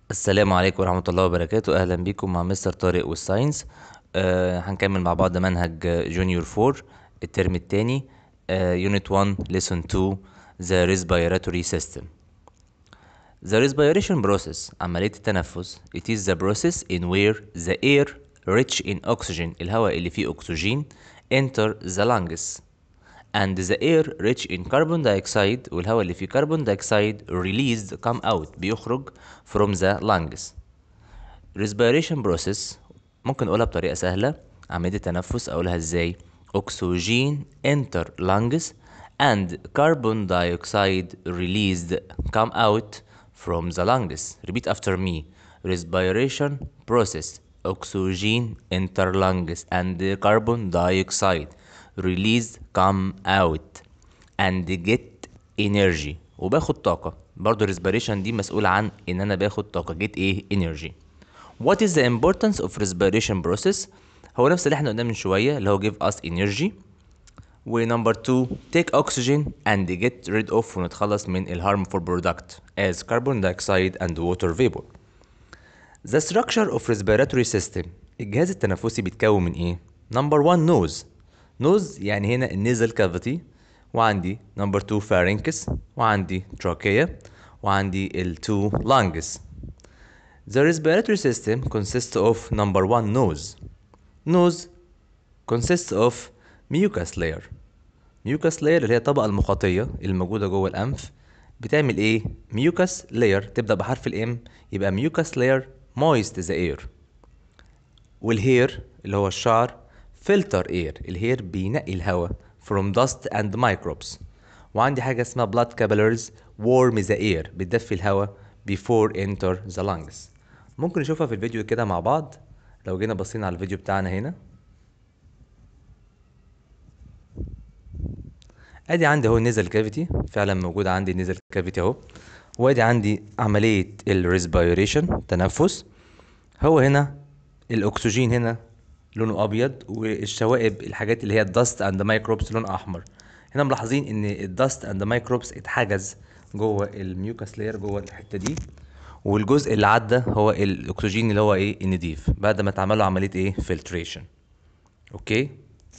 السلام عليكم ورحمة الله وبركاته أهلا بكم مع مستر طارق والساينس آه هنكمل مع بعض منهج جونيور 4 الترم التاني يونت 1 lesson 2 the respiratory system the respiration process عملية التنفس it is the process in where the air rich in oxygen الهواء اللي فيه أكسجين enter the lungs and the air rich in carbon dioxide والهواء اللي فيه carbon dioxide released come out بيخرج from the lungs respiration process ممكن اقولها بطريقة سهلة عملية التنفس اقولها ازاي oxygen enter lungs and carbon dioxide released come out from the lungs repeat after me respiration process oxygen enter lungs and carbon dioxide released come out and get energy وباخد طاقة برضو respiration دي مسؤول عن ان انا باخد طاقة get ايه energy what is the importance of respiration process هو نفس اللي احنا قلناه من شوية اللي هو give us energy ونمبر 2 take oxygen and get rid of ونتخلص من ال harmful product as carbon dioxide and water vapor The structure of respiratory system الجهاز التنفسي بيتكون من ايه؟ نمبر 1 nose nose يعني هنا النيزل كافيتي وعندي نمبر 2 pharynx وعندي trachea وعندي ال 2 lungs The respiratory system consists of number 1 nose nose consists of mucus layer mucus layer اللي هي الطبقة المخاطية الموجودة جوه الأنف بتعمل ايه؟ mucus layer تبدأ بحرف الام يبقى mucus layer moist the air والهير اللي هو الشعر filter air الهير بينقي الهواء from dust and microbes وعندي حاجة اسمها blood capillaries warm the air بتدفي الهواء before enter the lungs ممكن نشوفها في الفيديو كده مع بعض لو جينا بصينا على الفيديو بتاعنا هنا ادي عندي اهو نزل كافيتي فعلا موجود عندي نزل كافيتي اهو وادي عندي عملية الريسبيريشن تنفس هو هنا الاكسجين هنا لونه ابيض والشوائب الحاجات اللي هي الدست اند مايكروبس لون احمر هنا ملاحظين ان الدست اند مايكروبس اتحجز جوه الميوكاس لاير جوه الحته دي والجزء اللي عدى هو الاكسجين اللي هو ايه النضيف بعد ما اتعمل له عمليه ايه فلتريشن اوكي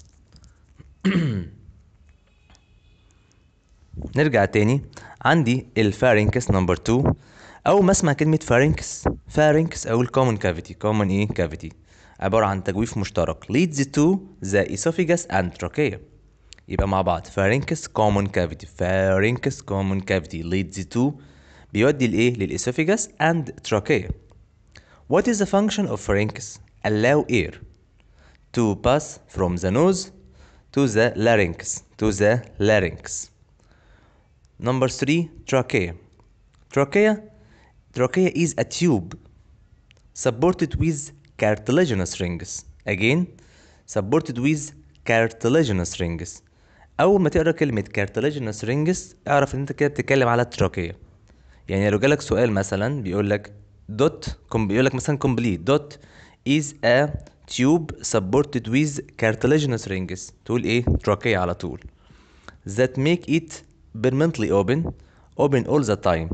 نرجع تاني عندي الفارنكس نمبر 2 اول ما اسمع كلمه فارنكس فارنكس او الكومن كافيتي كومن ايه كافيتي عباره عن تجويف مشترك leads to the esophagus and trachea يبقى مع بعض pharynx common cavity pharynx common cavity leads to بيودي لايه للاسوفيجاس and trachea what is the function of pharynx allow air to pass from the nose to the larynx to the larynx number 3 trachea trachea trachea is a tube supported with cartilaginous rings again supported with cartilaginous rings اول ما تقرا كلمه cartilaginous rings اعرف ان انت كده بتتكلم على التراكيه يعني لو جالك سؤال مثلا بيقول لك دوت بيقول لك مثلا complete dot is a tube supported with cartilaginous rings تقول ايه تراكيه على طول that make it permanently open open all the time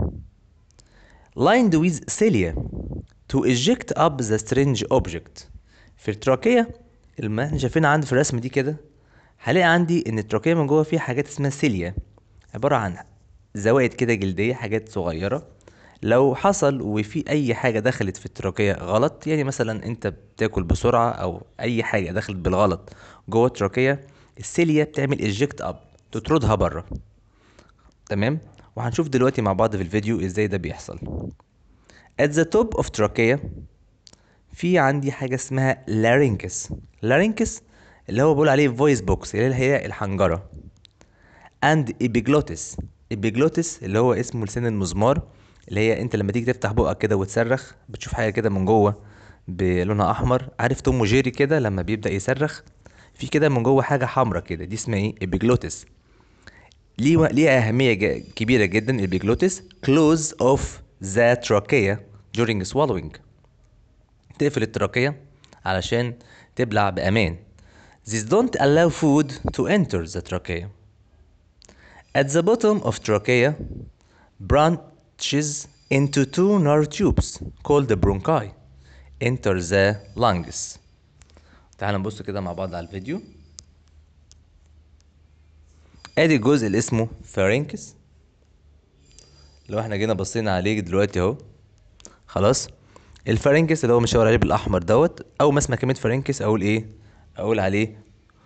lined with cilia to eject up the strange object في التراكية اللي احنا شايفينها عندي في الرسمة دي كده هلاقي عندي ان التراكية من جوه فيها حاجات اسمها سيليا عبارة عن زوائد كده جلدية حاجات صغيرة لو حصل وفي اي حاجة دخلت في التراكية غلط يعني مثلا انت بتاكل بسرعة او اي حاجة دخلت بالغلط جوه التراكية السيليا بتعمل ايجكت اب تطردها بره تمام وهنشوف دلوقتي مع بعض في الفيديو ازاي ده بيحصل at the top of trachea في عندي حاجة اسمها larynx larynx اللي هو بقول عليه voice box اللي هي الحنجرة and epiglottis epiglottis اللي هو اسمه لسان المزمار اللي هي انت لما تيجي تفتح بقك كده وتصرخ بتشوف حاجة كده من جوه بلونها احمر عارف توم وجيري كده لما بيبدأ يصرخ في كده من جوه حاجة حمرا كده دي اسمها ايه epiglottis ليه ليه أهمية ج- كبيرة جدا البيجلوتس close of the trachea during swallowing تقفل التراكية علشان تبلع بأمان These don't allow food to enter the trachea At the bottom of trachea branches into two narrow tubes called the bronchi enter the lungs تعال نبص كده مع بعض على الفيديو ادي الجزء اللي اسمه pharynx لو احنا جينا بصينا عليه دلوقتي اهو خلاص الفارنكس اللي هو مشاور عليه بالاحمر دوت اول ما اسمع كلمه فارنكس اقول ايه اقول عليه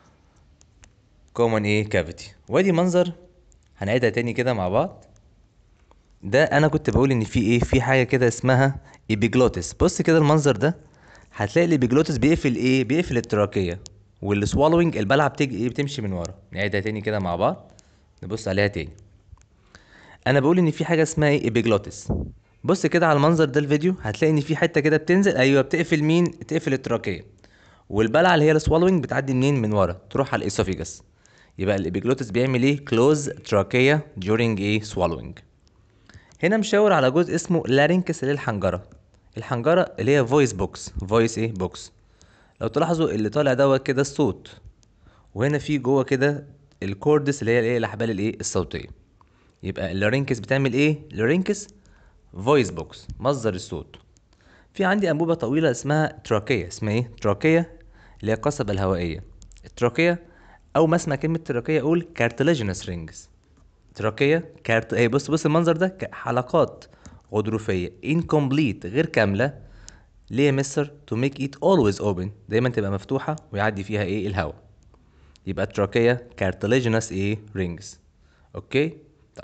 كومن ايه كافيتي وادي منظر هنعيدها تاني كده مع بعض ده انا كنت بقول ان في ايه في حاجه كده اسمها ايبيجلوتس بص كده المنظر ده هتلاقي الايبيجلوتس بيقفل ايه بيقفل التراكيه والسوالوينج البلعه بتيجي ايه بتمشي من ورا نعيدها تاني كده مع بعض نبص عليها تاني انا بقول ان في حاجه اسمها ايه ايبيجلوتس بص كده على المنظر ده الفيديو هتلاقي ان في حته كده بتنزل ايوه بتقفل مين تقفل التراكيه والبلعه اللي هي السوالوينج بتعدي منين من ورا تروح على الاسوفيجاس يبقى الابيجلوتس بيعمل ايه كلوز تراكيه during ايه swallowing هنا مشاور على جزء اسمه لارينكس اللي هي الحنجره الحنجره اللي هي فويس بوكس فويس ايه بوكس لو تلاحظوا اللي طالع دوت كده الصوت وهنا في جوه كده الكوردس اللي هي الايه الاحبال الايه الصوتيه يبقى اللارينكس بتعمل ايه اللارينكس فويس بوكس مصدر الصوت في عندي انبوبه طويله اسمها تراكيه اسمها ايه تراكيه اللي هي القصبه الهوائيه التراكيه او ما اسمع كلمه تراكيه اقول كارتلاجينس رينجز تراكيه كارت ايه بص بص المنظر ده ك- حلقات غضروفيه incomplete غير كامله ليه يا مستر to make it always open دايما تبقى مفتوحه ويعدي فيها ايه الهواء يبقى التراكيه كارتلاجينس ايه رينجز اوكي طب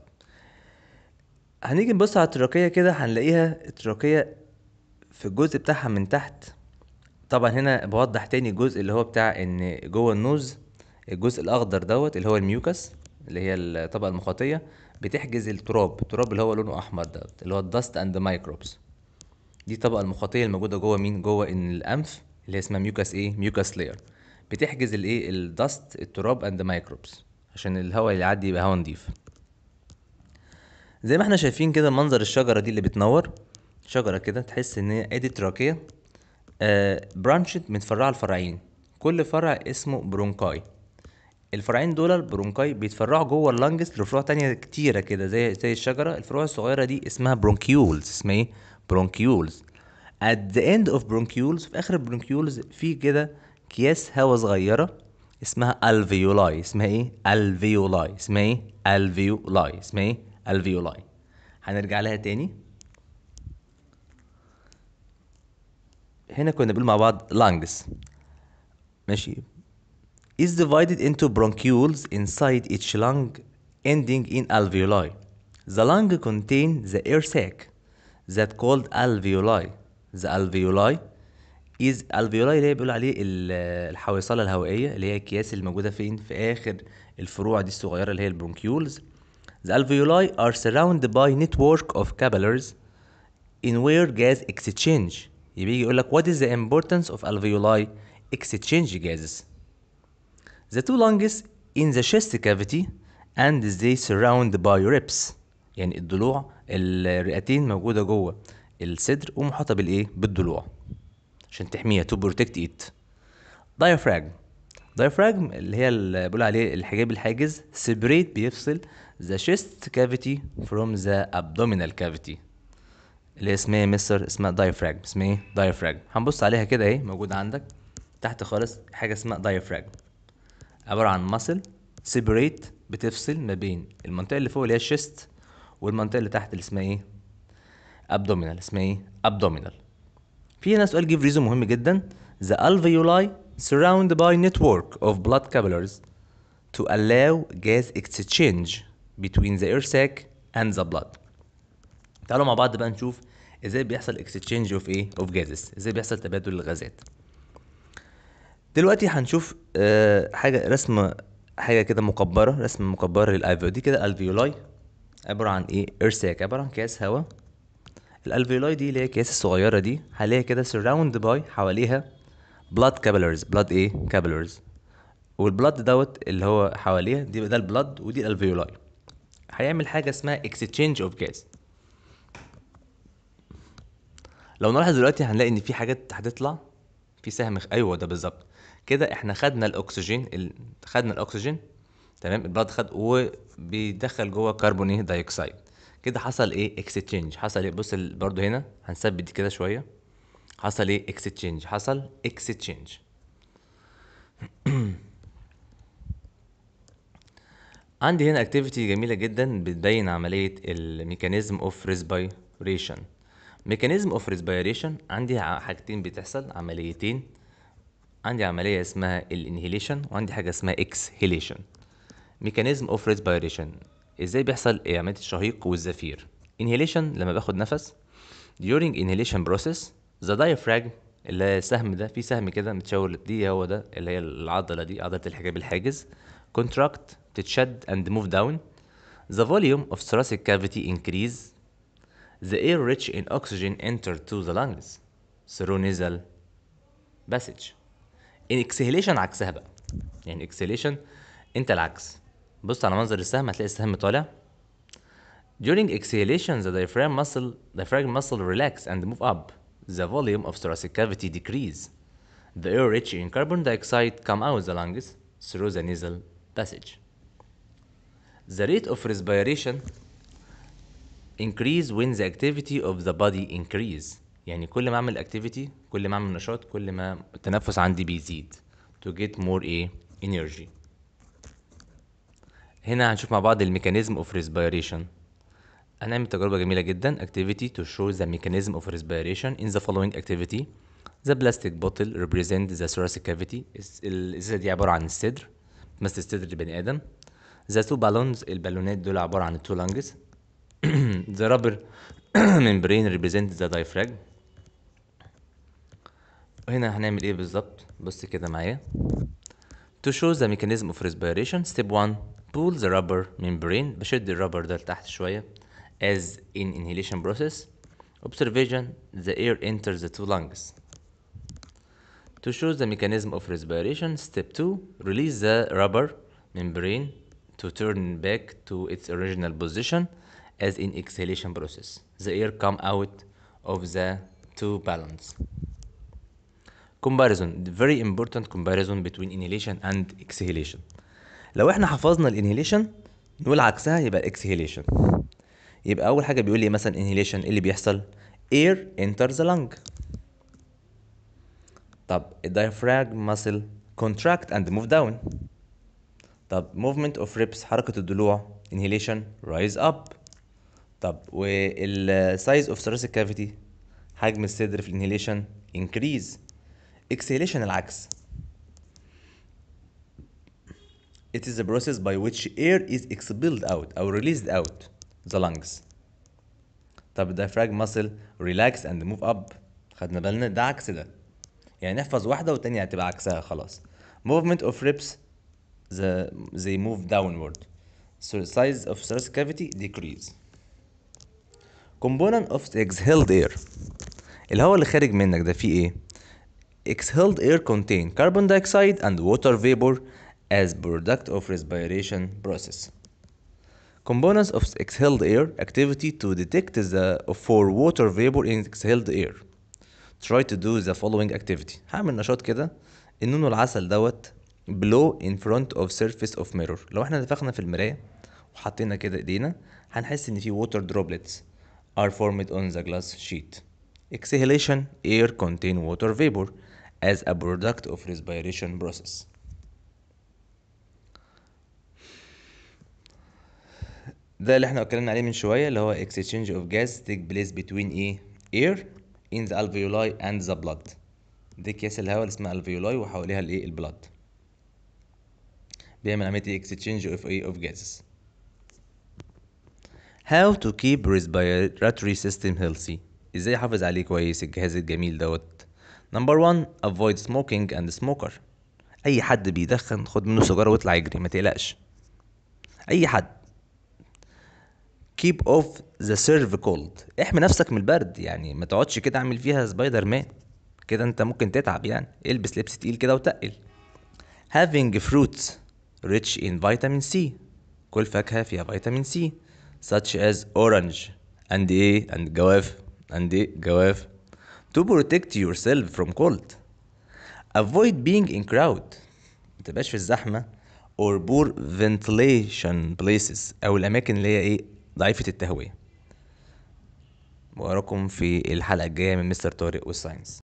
هنيجي نبص على التراكيه كده هنلاقيها التراكيه في الجزء بتاعها من تحت طبعا هنا بوضح تاني الجزء اللي هو بتاع ان جوه النوز الجزء الاخضر دوت اللي هو الميوكس اللي هي الطبقه المخاطيه بتحجز التراب التراب اللي هو لونه احمر دوت اللي هو الدست اند مايكروبس دي الطبقه المخاطيه الموجوده جوه مين جوه ان الانف اللي هي اسمها ميوكس ايه ميوكس لاير بتحجز الايه الدست التراب اند مايكروبس عشان الهواء اللي يعدي يبقى هواء نضيف زي ما احنا شايفين كده منظر الشجره دي اللي بتنور شجره كده تحس ان هي ادي تراكيه آه برانشت متفرعه لفرعين كل فرع اسمه برونكاي الفرعين دول البرونكاي بيتفرعوا جوه اللنجس لفروع تانية كتيرة كده زي زي الشجرة الفروع الصغيرة دي اسمها برونكيولز اسمها ايه برونكيولز at the end of bronchioles في اخر البرونكيولز في كده اكياس هواء صغيرة اسمها alveoli اسمها ايه alveoli اسمها ايه alveoli اسمها ايه alveoli هنرجع لها تاني هنا كنا بنقول مع بعض lungs ماشي is divided into bronchioles inside each lung ending in alveoli. The lung contain the air sac that called alveoli. The alveoli is alveoli اللي هي بيقول عليه ال- الحويصلة الهوائية اللي هي الأكياس اللي موجودة فين في آخر الفروع دي الصغيرة اللي هي البرونكيولز. The alveoli are surrounded by network of capillaries in where gas exchange. يبقى يجي يقول لك what is the importance of alveoli exchange gases. The two lungs in the chest cavity and they surround by ribs يعني الضلوع الرئتين موجودة جوه الصدر ومحاطة بالايه بالضلوع عشان تحميها to protect it diaphragm diaphragm اللي هي اللي بيقول عليه الحجاب الحاجز separate بيفصل the chest cavity from the abdominal cavity اللي هي اسمها إيه يا مستر اسمها diaphragm اسمها ايه diaphragm هنبص عليها كده اهي موجودة عندك تحت خالص حاجة اسمها diaphragm عبارة عن ماسل سيبريت بتفصل ما بين المنطقة اللي فوق اللي هي الشيست والمنطقة اللي تحت اللي اسمها ايه؟ ابدومينال اسمها ايه؟ ابدومينال في هنا سؤال جيف ريزون مهم جدا The alveoli surrounded by network of blood capillaries to allow gas exchange between the air sac and the blood تعالوا مع بعض بقى نشوف ازاي بيحصل exchange of ايه of gases ازاي بيحصل تبادل الغازات دلوقتي هنشوف آه، حاجة رسم حاجة كده مكبرة رسم مكبرة للألفيو دي كده الفيولاي عبارة عن ايه إرساك عبارة عن كياس هواء الالفيولاي دي اللي هي الكياس الصغيرة دي هلاقيها كده surround by حواليها blood capillaries blood ايه capillaries والبلاد دوت اللي هو حواليها دي ده البلاد ودي الالفيولاي هيعمل حاجة اسمها exchange of gas لو نلاحظ دلوقتي هنلاقي ان في حاجات هتطلع في سهم خ- ايوه ده بالظبط كده احنا خدنا الاكسجين ال... خدنا الاكسجين تمام البلاد خد وبيدخل جوه كربون ايه دايوكسيد كده حصل ايه اكستشينج حصل ايه بص ال- برضو هنا هنثبت دي كده شويه حصل ايه اكستشينج حصل اكستشينج عندي هنا اكتيفيتي جميله جدا بتبين عمليه الميكانيزم اوف ريسبيريشن ميكانيزم اوف ريسبيريشن عندي ع- حاجتين بتحصل عمليتين عندي عمليه اسمها الانهيليشن وعندي حاجه اسمها اكسهيليشن ميكانيزم اوف ريسبيريشن ازاي بيحصل إيه عمليه الشهيق والزفير انهيليشن لما باخد نفس during inhalation process the diaphragm اللي هي السهم ده في سهم كده متشاور دي هو ده اللي هي العضله دي عضله الحجاب الحاجز contract تتشد and move down the volume of thoracic cavity increase the air rich in oxygen enter to the lungs through nasal passage in exhalation عكسها بقى يعني exhalation انت العكس بص على منظر السهم هتلاقي السهم طالع During exhalation, the diaphragm muscle, diaphragm muscle relax and move up. The volume of thoracic cavity decrease. The air rich in carbon dioxide come out the lungs through the nasal passage. The rate of respiration increase when the activity of the body increase. يعني كل ما اعمل activity كل ما اعمل نشاط كل ما التنفس عندي بيزيد to get more ايه energy. هنا هنشوف مع بعض الميكانيزم اوف respiration. هنعمل تجربة جميلة جدا activity to show the mechanism of respiration in the following activity the plastic bottle represent the thoracic cavity الس- الإزازة دي عبارة عن الصدر مثل الصدر البني آدم the two balloons البالونات دول عبارة عن two lungs the rubber membrane represent the diaphragm وهنا هنعمل ايه بالظبط بص كده معايا To show the mechanism of respiration, step 1 pull the rubber membrane بشد الرابر ده لتحت شوية as in inhalation process observation the air enters the two lungs To show the mechanism of respiration, step 2 release the rubber membrane to turn back to its original position as in exhalation process the air come out of the two balloons comparison very important comparison between inhalation and exhalation لو احنا حفظنا الانهيليشن نقول عكسها يبقى الاكسهيليشن يبقى اول حاجه بيقول لي مثلا انهيليشن ايه اللي بيحصل air enters the lung طب الدايفراغم muscle contract and move down طب movement of ribs حركه الضلوع inhalation rise up طب وال size of thoracic cavity حجم الصدر في الانهيليشن increase exhalation العكس It is a process by which air is expelled out أو released out the lungs. طب diaphragm muscle relax and move up خدنا بالنا ده عكس ده يعني نحفظ واحدة والتانية هتبقى عكسها خلاص movement of ribs the, they move downward so the size of thoracic cavity decrease component of the exhaled air الهواء اللي خارج منك ده فيه ايه exhaled air contain carbon dioxide and water vapor as product of respiration process. Components of exhaled air activity to detect the for water vapor in exhaled air. Try to do the following activity. هعمل نشاط كده النون والعسل دوت blow in front of surface of mirror. لو احنا نفخنا في المراية وحطينا كده ايدينا هنحس ان في water droplets are formed on the glass sheet. Exhalation air contain water vapor as a product of respiration process. ده اللي احنا اتكلمنا عليه من شويه اللي هو exchange of gas take place between ايه air in the alveoli and the blood دي اكياس الهواء اللي اسمها alveoli وحواليها الايه البلاد بيعمل عمليه exchange of ايه of gases how to keep respiratory system healthy ازاي احافظ عليه كويس الجهاز الجميل دوت number one avoid smoking and smoker اي حد بيدخن خد منه سيجاره واطلع يجري ما تقلقش اي حد keep off the serve cold احمي نفسك من البرد يعني ما تقعدش كده اعمل فيها سبايدر مان كده انت ممكن تتعب يعني البس لبس تقيل كده وتقل having fruits rich in vitamin C كل فاكهة فيها فيتامين C such as orange and ايه and جواف and ايه جواف to protect yourself from cold avoid being in crowd ما تبقاش في الزحمة or poor ventilation places أو الأماكن اللي هي إيه ضعيفة التهوية وأراكم في الحلقة الجاية من مستر طارق والساينس